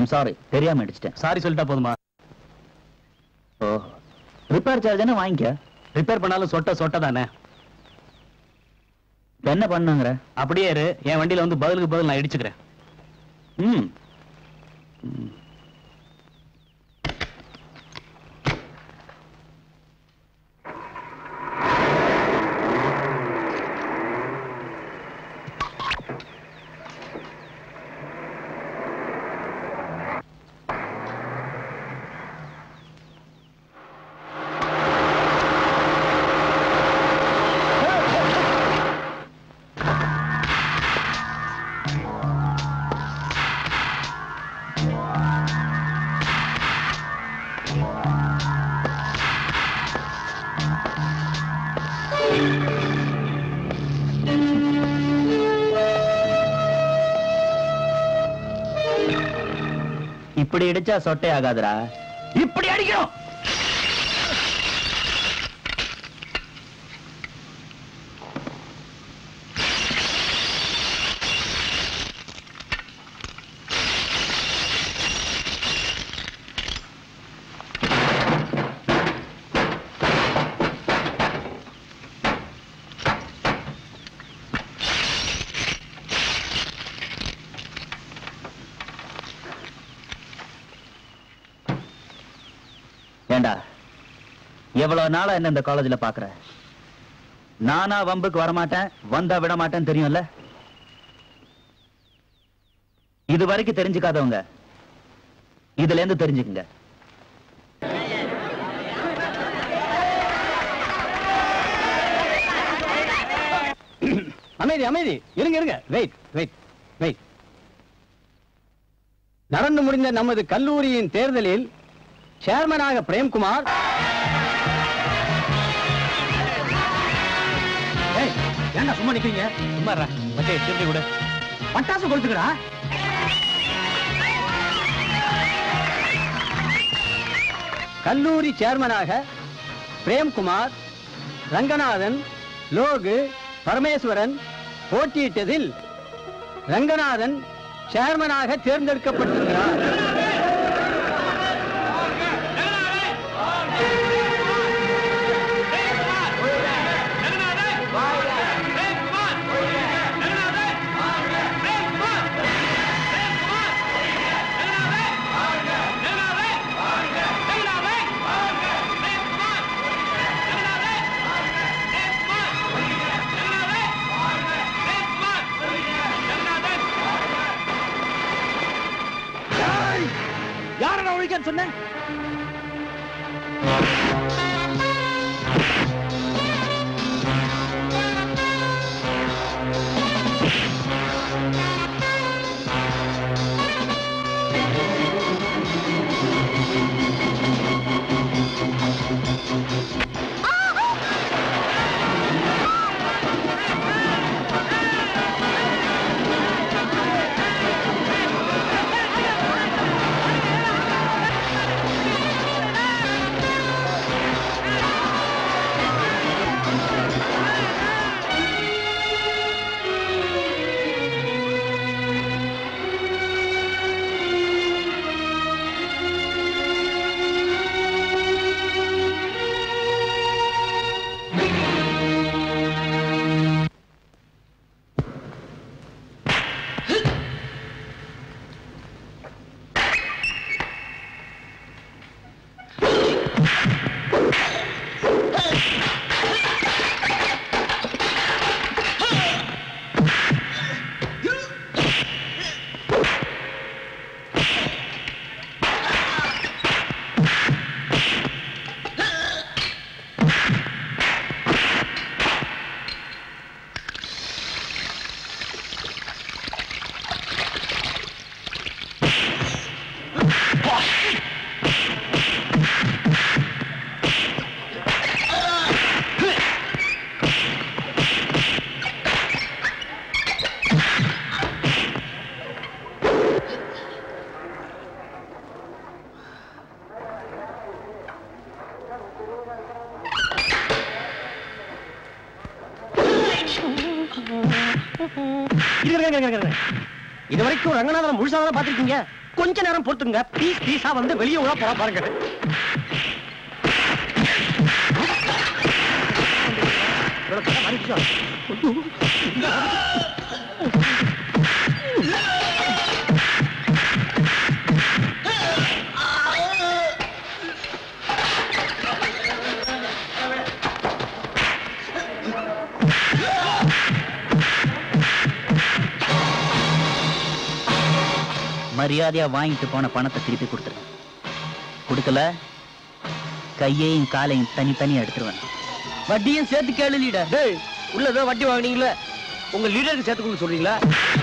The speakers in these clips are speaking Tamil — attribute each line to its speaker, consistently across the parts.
Speaker 1: ஐம் சாரி தெரியாம அடிச்சிட்டேன்
Speaker 2: சாரி சொல்லிட்டா போதுமா
Speaker 1: ஓ ரிப்பேர் சார்ஜ் என்ன வாங்கிக்க
Speaker 2: ரிப்பேர் பண்ணாலும் சொட்ட சொட்ட தானே
Speaker 1: இப்ப என்ன பண்ணுங்கிற
Speaker 2: அப்படியே இரு என் வண்டியில வந்து பதிலுக்கு பதில் நான் இடிச்சுக்கிறேன்
Speaker 1: ம் இப்படி இடிச்சா சொட்டே ஆகாதுடா இப்படி அடிக்கணும் ஏண்டா எவ்வளவு நாளா என்ன இந்த காலேஜ்ல பாக்குற நானா வம்புக்கு வரமாட்டேன் வந்தா விட மாட்டேன்னு தெரியும்ல இது வரைக்கும் தெரிஞ்சுக்காதவங்க இதுல இருந்து தெரிஞ்சுக்குங்க
Speaker 2: அமைதி அமைதி இருங்க இருங்க வெயிட் வெயிட் வெயிட் நடந்து முடிந்த நமது கல்லூரியின் தேர்தலில் சேர்மனாக பிரேம்குமார் ஏய், ஏன்டா சும்மா நிக்கிறீங்க சும்மா மச்சே திரும்பி விடு பட்டாசு கொளுத்துக்கடா கல்லூரி சேர்மனாக பிரேம்குமார் ரங்கநாதன் லோகு பரமேஸ்வரன் போட்டியிட்டதில் ரங்கநாதன் சேர்மனாக தேர்ந்தெடுக்கப்பட்டிருக்கிறார்
Speaker 1: யார நான் ஒழிக்கன்னு சொன்னேன்
Speaker 2: இது வரைக்கும் ரங்கநாதன் முழுசாக பாத்திருக்கீங்க கொஞ்ச நேரம் பொறுத்துங்க பீஸ் பீஸா வந்து வெளியே உள்ள போற பாருங்க இவ்வளவு தலை வலிக்குதா?
Speaker 1: மரியாதையா வாங்கிட்டு போன பணத்தை திருப்பி கொடுத்துரு கொடுக்கல கையையும் காலையும் தனித்தனியா எடுத்துருவேன்
Speaker 2: வட்டியும் சேர்த்து கேளு லீடர் டேய் உள்ள ஏதோ வட்டி வாங்குனீங்களே உங்க லீடருக்கு சேர்த்து கொடுக்க சொல்றீங்களா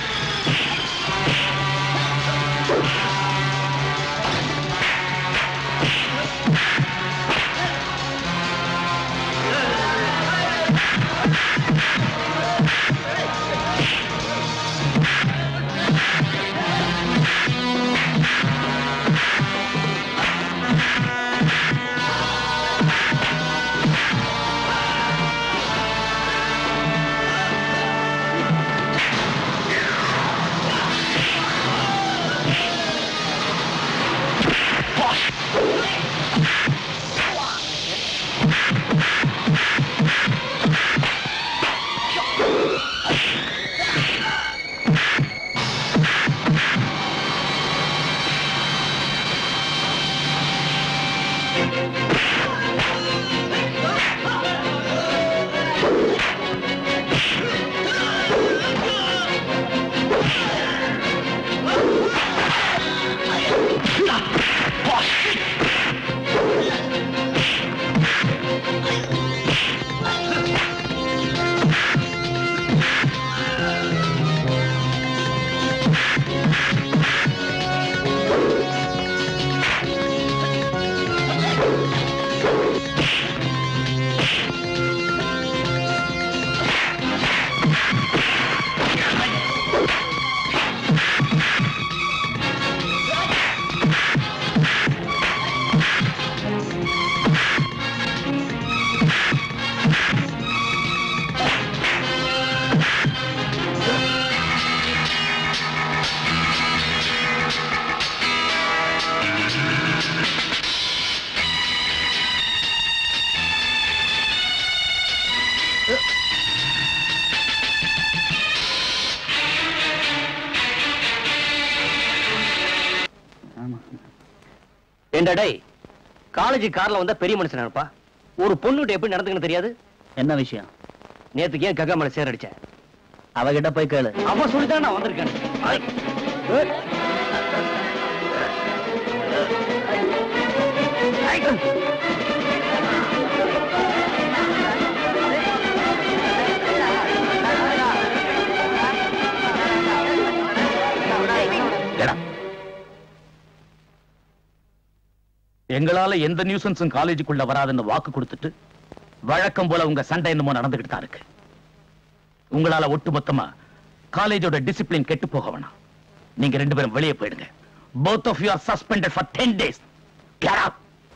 Speaker 1: ஆமா
Speaker 2: ஏண்டா டேய் காலேஜ் கார்ல வந்தா பெரிய மனுஷன் இருப்பா ஒரு பொண்ணுகிட்ட எப்படி நடந்துக்கணும் தெரியாது
Speaker 1: என்ன விஷயம்
Speaker 2: நேத்துக்கு ஏன் கங்கா மேல சேர் அடிச்ச
Speaker 1: அவகிட்ட போய் கேளு
Speaker 2: அவ சொல்லிதான் நான் வந்திருக்கேன் ஐ. ஏய். ஐ.
Speaker 3: எடா. எங்களால எந்த நியூசன்ஸும் காலேஜுக்குள்ள வராதுன்னு வாக்கு கொடுத்துட்டு வழக்கம் போல உங்க சண்டை என்னமோ நடந்துகிட்டு தான் இருக்கு உங்களால ஒட்டுமொத்தமா காலேஜோட டிசிப்ளின் கெட்டு போக வேணாம் நீங்க ரெண்டு பேரும் வெளியே போயிடுங்க both of you are suspended for 10 days get out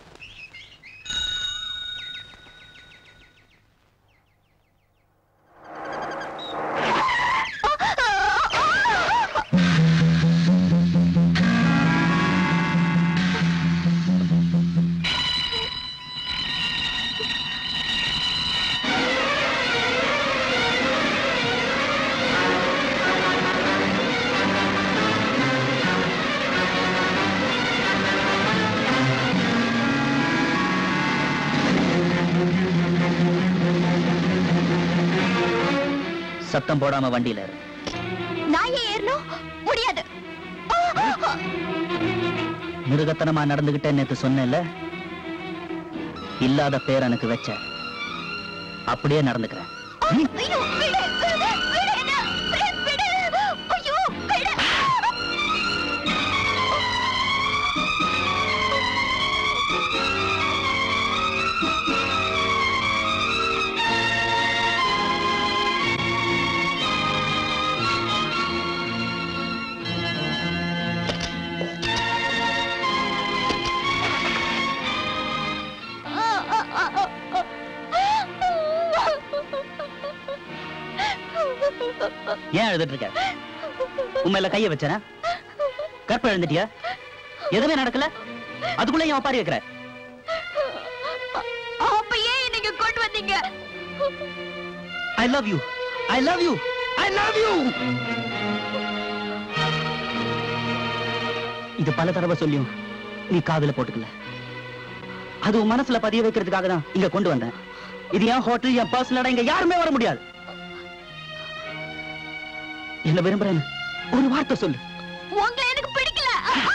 Speaker 1: சத்தம் போடாம வண்டியில இரு.
Speaker 4: நான் ஏன் ஏறணும் முடியாது
Speaker 1: மிருகத்தனமா நடந்துகிட்டேன்னு நேத்து சொன்னேன்ல இல்லாத பேர் எனக்கு வச்ச அப்படியே நடந்துக்கிறேன்
Speaker 4: ஐயோ விடு விடு விடு என்ன பிளீஸ் விடு ஐயோ விடு
Speaker 1: ஏன் எழுதிட்டு இருக்க உண்மையில கைய வச்சனா கற்ப எழுந்துட்டியா எதுவுமே நடக்கல அதுக்குள்ள ஏன் பாரி வைக்கிற
Speaker 4: அப்ப ஏன் நீங்க கொண்டு வந்தீங்க
Speaker 1: I love you I love you I love you இது பல தடவை சொல்லியும் நீ காதுல போட்டுக்கல அது உன் மனசுல பதிய வைக்கிறதுக்காக தான் இங்க கொண்டு வந்தேன் இது என் ஹோட்டல் என் பர்சனலா இங்க யாருமே வர முடியாது என்ன விரும்புறேன்னு ஒரு வார்த்தை சொல்லு
Speaker 4: உங்களை எனக்கு பிடிக்கல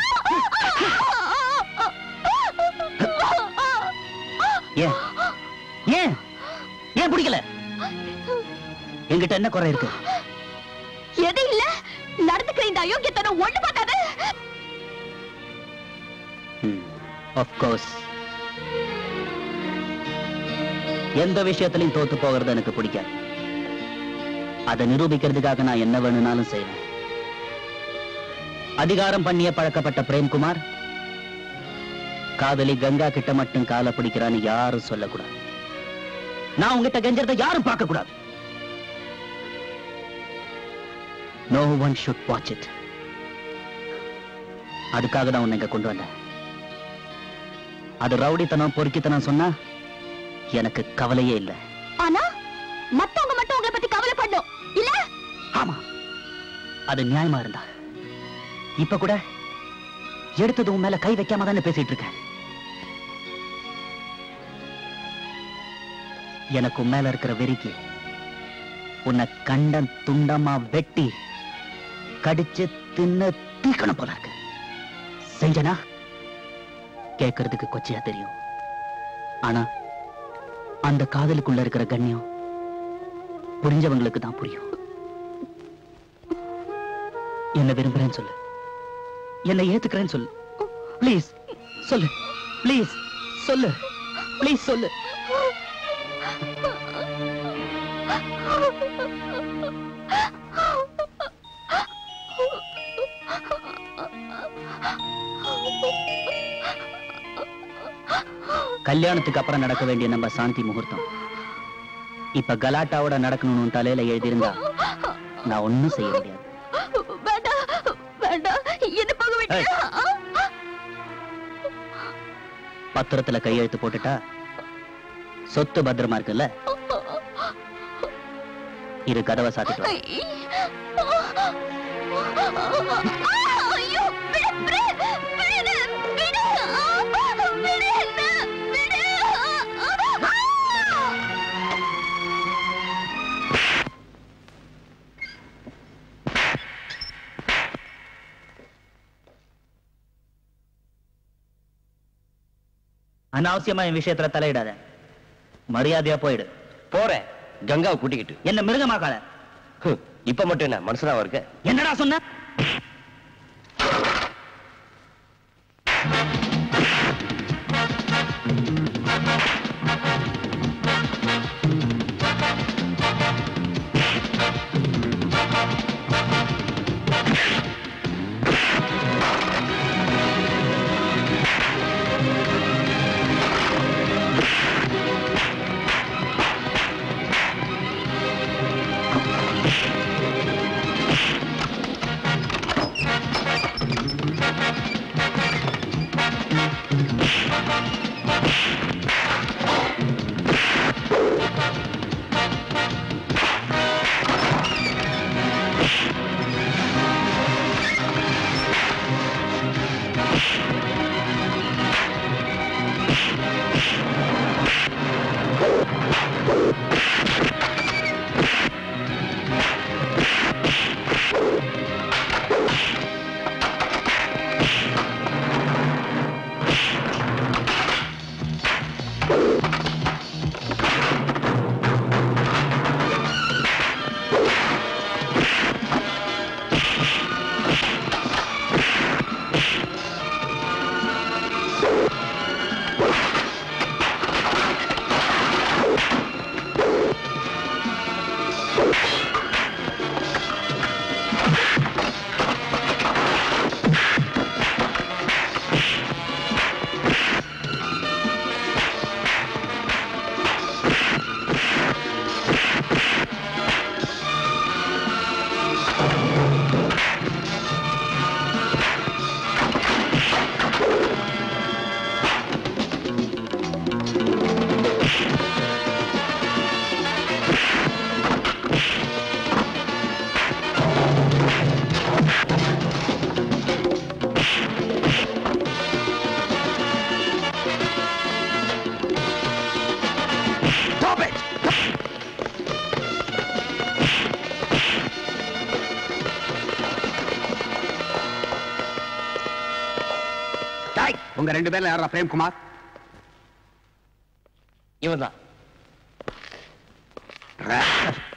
Speaker 1: ஏன் ஏன் ஏன் பிடிக்கல என்கிட்ட என்ன குறை இருக்கு
Speaker 4: எது இல்ல நடந்துக்கிற இந்த அயோக்கியத்தனம் ஒண்ணு பார்க்காது
Speaker 1: ஆஃப் கோர்ஸ் எந்த விஷயத்திலையும் தோத்து போகிறது எனக்கு பிடிக்காது அதை நிரூபிக்கிறதுக்காக நான் என்ன வேணும்னாலும் செய்வேன் அதிகாரம் பண்ணிய பழக்கப்பட்ட பிரேம்குமார் காதலி கங்கா கிட்ட மட்டும் காலை பிடிக்கிறான்னு யாரும் சொல்லக்கூடாது நான் உங்ககிட்ட கெஞ்சறதை யாரும் பார்க்க கூடாது no one should watch it அதுக்காக தான் உன்னை இங்க கொண்டு வந்தேன் அது ரவுடித்தனம் பொறுக்கித்தனம் சொன்னா எனக்கு கவலையே இல்லை
Speaker 4: ஆனா மத்தவங்க மட்டும் உங்களை பத்தி கவலை பண்ணும் இல்ல
Speaker 1: ஆமா அது நியாயமா இருந்தா இப்ப கூட எடுத்தது உன் மேல கை வைக்காம தானே பேசிட்டு இருக்கேன் எனக்கு உன் மேல இருக்கிற வெறிக்கு உன்னை கண்டம் துண்டமா வெட்டி கடிச்சு தின்னு தீக்கணும் போல இருக்கு செஞ்சனா கேட்கறதுக்கு கொச்சையா தெரியும் ஆனா அந்த காதலுக்குள்ள இருக்கிற கண்ணியம் புரிஞ்சவங்களுக்கு தான் புரியும் என்ன விரும்புறேன்னு சொல்லு என்னை ஏத்துக்கிறேன்னு சொல்லு ப்ளீஸ் சொல்லு ப்ளீஸ் சொல்லு ப்ளீஸ் சொல்லு கல்யாணத்துக்கு அப்புறம் நடக்க வேண்டிய நம்ம சாந்தி முகூர்த்தம் இப்ப கலாட்டாவோட நடக்கணும்னு உன் தலையில எழுதியிருந்தா நான் ஒண்ணும் செய்ய முடியாது
Speaker 4: வேண்டாம் வேண்டாம் என்ன போக விட்டு
Speaker 1: பத்திரத்துல கையெழுத்து போட்டுட்டா சொத்து பத்திரமா இருக்குல்ல இரு கதவை சாத்திட்டு வா.
Speaker 4: ஐயோ விடு விடு விடு விடு விடு என்ன விடு
Speaker 1: அனாவசியமா என் விஷயத்துல தலையிடாத மரியாதையா போயிடு
Speaker 2: போறேன் கங்காவை கூட்டிக்கிட்டு
Speaker 1: என்ன மிருகமாக்காத
Speaker 2: ஹம், இப்ப மட்டும் என்ன மனுஷனாவா இருக்க
Speaker 1: என்னடா சொன்ன
Speaker 5: உங்க ரெண்டு பேர்ல யாரா பிரேம்குமார்
Speaker 2: இவன் தான்